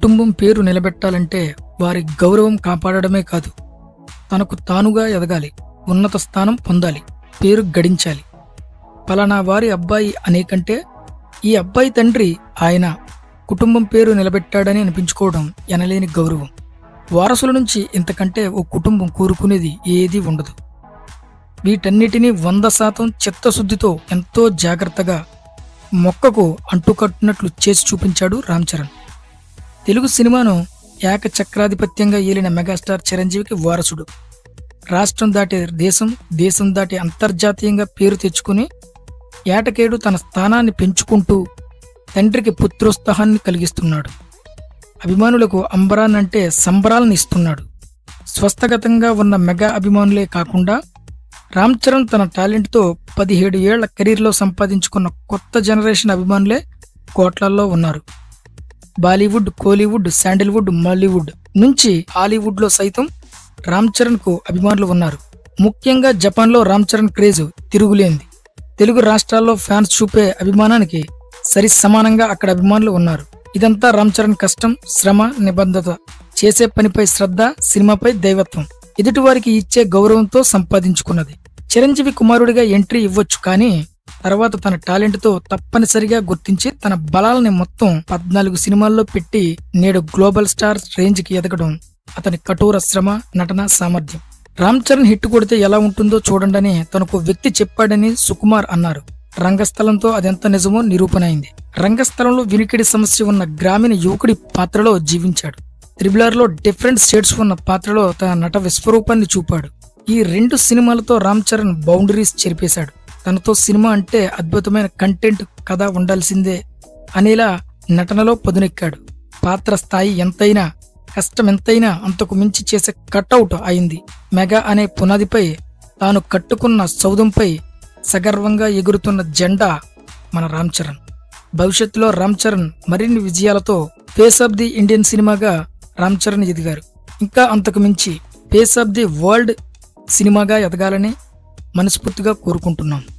కుటుంబం పేరు నిలబెట్టాలంటే వారి గౌరవం కాపాడడమే కాదు తనకు తానుగా ఎదగాలి ఉన్నత స్థానం పొందాలి పేరు గడించాలి పలానా వారి అబ్బాయి అనేకంటే ఈ అబ్బాయి తండ్రి ఆయన కుటుంబం పేరు నిలబెట్టాడని అనిపించుకోవడం ఎనలేని గౌరవం వారసుల నుంచి ఇంతకంటే ఓ కుటుంబం కోరుకునేది ఏదీ ఉండదు వీటన్నిటినీ వంద శాతం చిత్తశుద్ధితో ఎంతో జాగ్రత్తగా మొక్కకు అంటుకట్టినట్లు చేసి చూపించాడు రామ్ చరణ్ తెలుగు సినిమాను ఏకచక్రాధిపత్యంగా ఏలిన మెగాస్టార్ చిరంజీవికి వారసుడు రాష్ట్రం దాటి దేశం దేశం దాటి అంతర్జాతీయంగా పేరు తెచ్చుకుని ఏటకేడు తన స్థానాన్ని పెంచుకుంటూ తండ్రికి పుత్రోత్సాహాన్ని కలిగిస్తున్నాడు అభిమానులకు అంబరాన్నంటే సంబరాలను ఇస్తున్నాడు స్వస్థగతంగా ఉన్న మెగా అభిమానులే కాకుండా రామ్ చరణ్ తన టాలెంట్తో పదిహేడు ఏళ్ల కెరీర్లో సంపాదించుకున్న కొత్త జనరేషన్ అభిమానులే కోట్లల్లో ఉన్నారు బాలీవుడ్ కోలీవుడ్ శాండిల్వుడ్ మాలీవుడ్ నుంచి హాలీవుడ్ లో సైతం రామ్ చరణ్ కు అభిమానులు ఉన్నారు ముఖ్యంగా జపాన్ లో రామ్ చరణ్ క్రేజ్ తిరుగులేంది తెలుగు రాష్ట్రాల్లో ఫ్యాన్స్ చూపే అభిమానానికి సరి సమానంగా అక్కడ అభిమానులు ఉన్నారు ఇదంతా రామ్ చరణ్ కష్టం శ్రమ నిబద్ధత చేసే పనిపై శ్రద్ధ సినిమాపై దైవత్వం ఎదుటివారికి ఇచ్చే గౌరవంతో సంపాదించుకున్నది చిరంజీవి కుమారుడిగా ఎంట్రీ ఇవ్వచ్చు కానీ తర్వాత తన టాలెంట్ తో తప్పనిసరిగా గుర్తించి తన బలాలని మొత్తం పద్నాలుగు సినిమాల్లో పెట్టి నేడు గ్లోబల్ స్టార్ రేంజ్ కి ఎదగడం అతని కఠోర శ్రమ నటన సామర్థ్యం రామ్ చరణ్ హిట్ కొడితే ఎలా ఉంటుందో చూడండని తనకు వ్యక్తి చెప్పాడని సుకుమార్ అన్నారు రంగస్థలంతో అదెంత నిజమో నిరూపణ అయింది రంగస్థలంలో వినికిడి సమస్య ఉన్న గ్రామీణ యువకుడి పాత్రలో జీవించాడు త్రిబులర్ లో డిఫరెంట్ షేడ్స్ ఉన్న పాత్రలో తన నట విశ్వరూపాన్ని చూపాడు ఈ రెండు సినిమాలతో రామ్ చరణ్ బౌండరీస్ చెరిపేశాడు తనతో సినిమా అంటే అద్భుతమైన కంటెంట్ కథ ఉండాల్సిందే అనేలా నటనలో పదునెక్కాడు పాత్ర స్థాయి ఎంతైనా కష్టం ఎంతైనా అంతకు మించి చేసే కట్అవుట్ అయింది మెగా అనే పునాదిపై తాను కట్టుకున్న సౌదంపై సగర్వంగా ఎగురుతున్న జెండా మన రామ్ చరణ్ భవిష్యత్తులో రామ్ చరణ్ మరిన్ని విజయాలతో ఫేస్ ఆఫ్ ది ఇండియన్ సినిమాగా రామ్ చరణ్ ఎదిగారు ఇంకా అంతకు మించి ఫేస్ ఆఫ్ ది వరల్డ్ సినిమాగా ఎదగాలని మనస్ఫూర్తిగా కోరుకుంటున్నాం